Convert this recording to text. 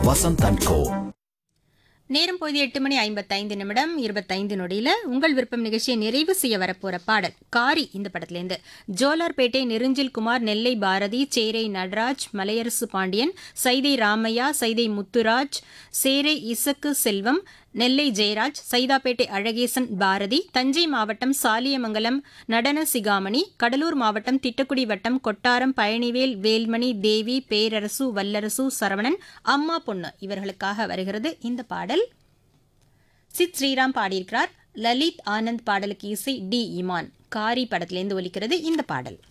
Vasanth and கோ நேரம் பொழுது எட்டு மணி ஐம்பத்தைந்து நிமிடம் இருபத்தைந்து நொடியில உங்கள் விருப்பம் நிகழ்ச்சியை நிறைவு செய்ய வரப்போற பாடல் காரி இந்த படத்திலேருந்து ஜோலார்பேட்டை நெருஞ்சில் குமார் நெல்லை பாரதி சேரை நடராஜ் மலையரசு பாண்டியன் சைதை ராமையா சைதை முத்துராஜ் சேரை இசக்கு செல்வம் நெல்லை ஜெயராஜ் சைதாப்பேட்டை அழகேசன் பாரதி தஞ்சை மாவட்டம் சாலியமங்கலம் நடன சிகாமணி கடலூர் மாவட்டம் திட்டக்குடி வட்டம் கொட்டாரம் பழனிவேல் வேல்மணி தேவி பேரரசு வல்லரசு சரவணன் அம்மா பொண்ணு இவர்களுக்காக வருகிறது இந்த பாடல் சித் ஸ்ரீராம் பாடியிருக்கிறார் லலித் ஆனந்த் பாடலுக்கு இசை டி இமான் காரி படத்திலேருந்து ஒலிக்கிறது இந்த பாடல்